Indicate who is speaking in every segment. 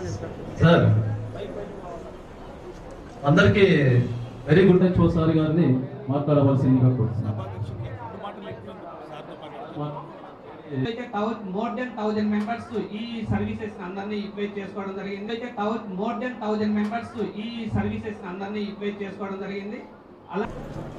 Speaker 1: Sir అందరికీ very good night ఓసారి గారిని మాట్లాడవలసిందిగా కోరుతున్నాను
Speaker 2: అయితే మోర్ దెన్ థౌజండ్ మెంబర్స్ ఈ సర్వీసెస్ అందరినీ యూటిలైజ్ చేసుకోవడం జరిగింది అయితే మోర్ దెన్ థౌజండ్ మెంబర్స్ ఈ సర్వీసెస్ అందరినీ యూటిలైజ్ చేసుకోవడం జరిగింది అలా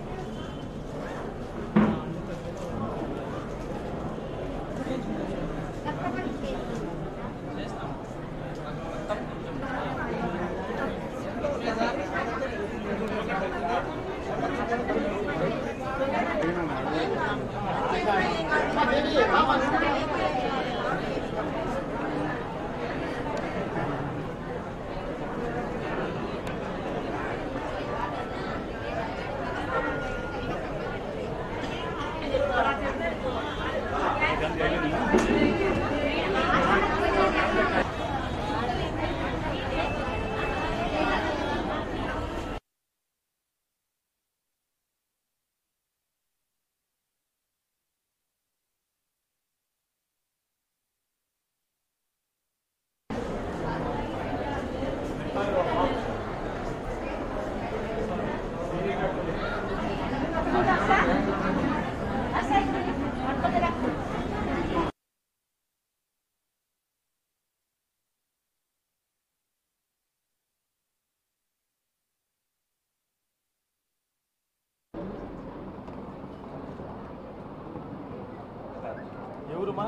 Speaker 3: ఎవరుమా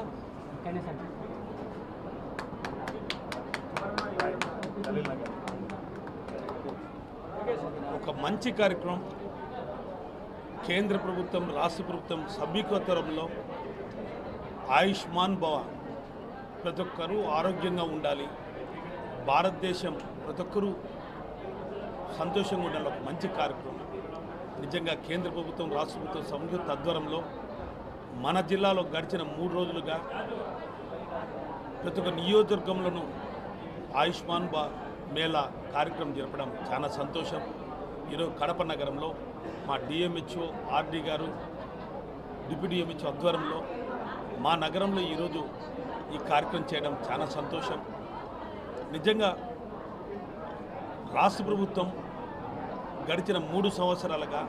Speaker 3: ఒక మంచి కార్యక్రమం కేంద్ర ప్రభుత్వం రాష్ట్ర ప్రభుత్వం సభ్యత్వరంలో ఆయుష్మాన్ భవ ప్రతి ఒక్కరూ ఆరోగ్యంగా ఉండాలి భారతదేశం ప్రతి ఒక్కరూ సంతోషంగా ఉండాలి ఒక మంచి కార్యక్రమం నిజంగా కేంద్ర ప్రభుత్వం రాష్ట్ర ప్రభుత్వం సంయుక్త తద్వరంలో మన జిల్లాలో గడిచిన మూడు రోజులుగా ప్రతి ఒక్క నియోజకవర్గంలోనూ ఆయుష్మాన్ బా మేళా కార్యక్రమం జరపడం చాలా సంతోషం ఈరోజు కడప నగరంలో మా డిఎంహెచ్ఓ ఆర్డి గారు డిప్యూటీ డిఎంహెచ్ఓ ఆధ్వర్యంలో మా నగరంలో ఈరోజు ఈ కార్యక్రమం చేయడం చాలా సంతోషం నిజంగా రాష్ట్ర ప్రభుత్వం గడిచిన మూడు సంవత్సరాలుగా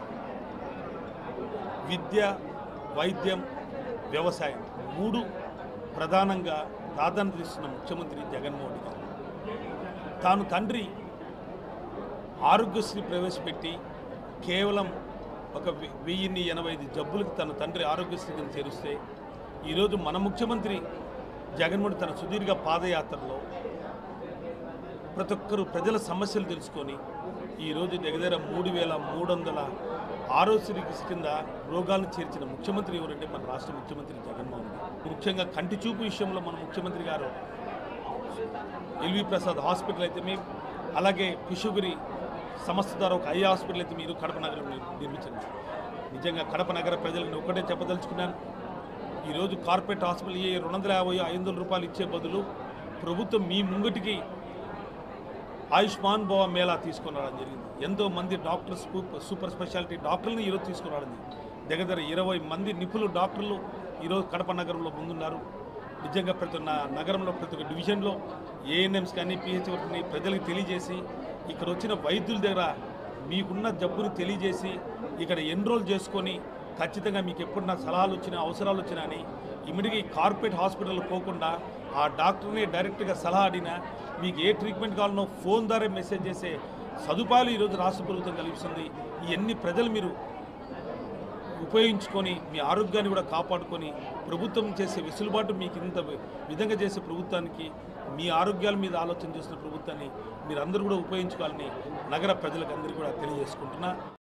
Speaker 3: విద్య వైద్యం వ్యవసాయం మూడు ప్రధానంగా ప్రాధాన్యత ఇస్తున్న ముఖ్యమంత్రి జగన్మోహన్ రెడ్డి గారు తాను తండ్రి ఆరోగ్యశ్రీ ప్రవేశపెట్టి కేవలం ఒక వె- వెయ్యిన్ని ఎనభై ఐదు జబ్బులకు తన తండ్రి ఆరోగ్యశ్రీని చేరుస్తే ఈరోజు మన ముఖ్యమంత్రి జగన్మోహన్ తన సుదీర్ఘ పాదయాత్రలో ప్రతి ఒక్కరు ప్రజల సమస్యలు తెలుసుకొని ఈరోజు దగ్గర మూడు వేల మూడు వందల ఆరోగ్యశ్రీ కింద రోగాలను చేర్చిన ముఖ్యమంత్రి ఎవరంటే మన రాష్ట్ర ముఖ్యమంత్రి జగన్మోహన్ రెడ్డి ముఖ్యంగా కంటి చూపు విషయంలో మన ముఖ్యమంత్రి గారు ఎల్వి ప్రసాద్ హాస్పిటల్ అయితే మీ అలాగే పిషుగిరి సంస్థ ద్వారా ఒక ఐ హాస్పిటల్ అయితే మీరు కడప నగరం నిర్మించండి నిజంగా కడప నగర ప్రజలకు నేను ఒకటే చెప్పదలుచుకున్నాను ఈరోజు కార్పొరేట్ హాస్పిటల్ ఏ రెండు వందల యాభై ఐదు వందల రూపాయలు ఇచ్చే బదులు ప్రభుత్వం మీ ముంగటికి ఆయుష్మాన్ భవ మేళా తీసుకొని రావడం జరిగింది ఎంతో మంది డాక్టర్స్ సూపర్- సూపర్ స్పెషాలిటీ డాక్టర్లను ఈరోజు తీసుకుని రావడం జరిగింది. దగ్గర దగ్గర ఇరవై మంది నిపుణులు డాక్టర్లు ఈరోజు కడప నగరంలో ముందున్నారు నిజంగా ప్రతి ఒక్క న- నగరంలో ప్రతి ఒక్క డివిజన్లో ఏఎన్ఎంస్ కానీ పిహెచ్ఓని ప్రజలకు తెలియజేసి ఇక్కడ వచ్చిన వైద్యుల దగ్గర మీకున్న జబ్బుని తెలియజేసి ఇక్కడ ఎన్రోల్ చేసుకొని ఖచ్చితంగా మీకు ఎప్పుడు నాకు సలహాలు వచ్చినా అవసరాలు వచ్చినా అని ఇమిడిగా ఈ కార్పొరేట్ హాస్పిటల్ పోకుండా ఆ డాక్టర్ని డైరెక్ట్గా సలహా అడిగినా మీకు ఏ ట్రీట్మెంట్ కావాలనో ఫోన్ ద్వారా మెసేజ్ చేసే సదుపాయాలు ఈరోజు రాష్ట్ర ప్రభుత్వం కలిగిస్తుంది ఇవన్నీ ప్రజలు మీరు ఉపయోగించుకొని మీ ఆరోగ్యాన్ని కూడా కాపాడుకొని ప్రభుత్వం చేసే వెసులుబాటు మీకు ఇంత విధంగా చేసే ప్రభుత్వానికి మీ ఆరోగ్యాల మీద ఆలోచన చేస్తున్న ప్రభుత్వాన్ని మీరందరూ కూడా ఉపయోగించుకోవాలని నగర ప్రజలకు అందరికీ కూడా తెలియజేసుకుంటున్నా